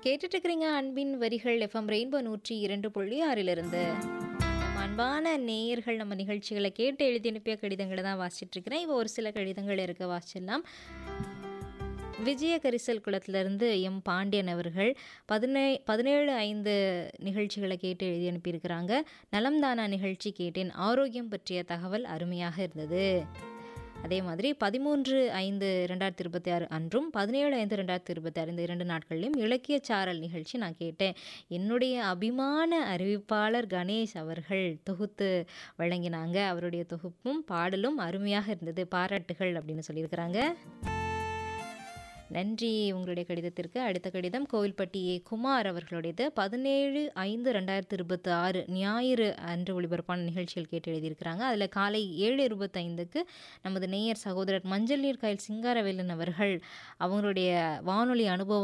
கேட்டுட்டு இருக்கிறீங்க அன்பின் வரிகள் எஃப்எம் ரெயின்போ நூற்றி இரண்டு புள்ளி ஆறிலிருந்து நம்ம அன்பான நேயர்கள் நம்ம நிகழ்ச்சிகளை கேட்டு எழுதி அனுப்பிய கடிதங்களை தான் வாசிச்சுட்டு இருக்கிறேன் இப்போ ஒரு சில கடிதங்கள் இருக்க வாசிச்சிடலாம் விஜய கரிசல் குளத்திலிருந்து எம் பாண்டியன் அவர்கள் பதினே பதினேழு ஐந்து நிகழ்ச்சிகளை கேட்டு எழுதி அனுப்பியிருக்கிறாங்க நலம்தானா நிகழ்ச்சி கேட்டேன் ஆரோக்கியம் பற்றிய தகவல் அருமையாக இருந்தது அதே மாதிரி பதிமூன்று ஐந்து ரெண்டாயிரத்தி இருபத்தி ஆறு அன்றும் பதினேழு ஐந்து ரெண்டாயிரத்தி இருபத்தி ஆறு இந்த இரண்டு நாட்களிலும் இலக்கிய சாரல் நிகழ்ச்சி நான் கேட்டேன் என்னுடைய அபிமான அறிவிப்பாளர் கணேஷ் அவர்கள் தொகுத்து வழங்கினாங்க அவருடைய தொகுப்பும் பாடலும் அருமையாக இருந்தது பாராட்டுகள் அப்படின்னு சொல்லியிருக்கிறாங்க நன்றி உங்களுடைய கடிதத்திற்கு அடுத்த கடிதம் கோவில்பட்டி ஏ குமார் அவர்களுடையது பதினேழு ஐந்து ரெண்டாயிரத்தி இருபத்தி ஆறு ஞாயிறு அன்று ஒளிபரப்பான நிகழ்ச்சியில் கேட்டு எழுதியிருக்கிறாங்க அதில் காலை ஏழு இருபத்தைந்துக்கு நமது நேயர் சகோதரர் மஞ்சள் நீர் காயல் சிங்காரவேலன் அவர்கள் அவங்களுடைய வானொலி அனுபவம்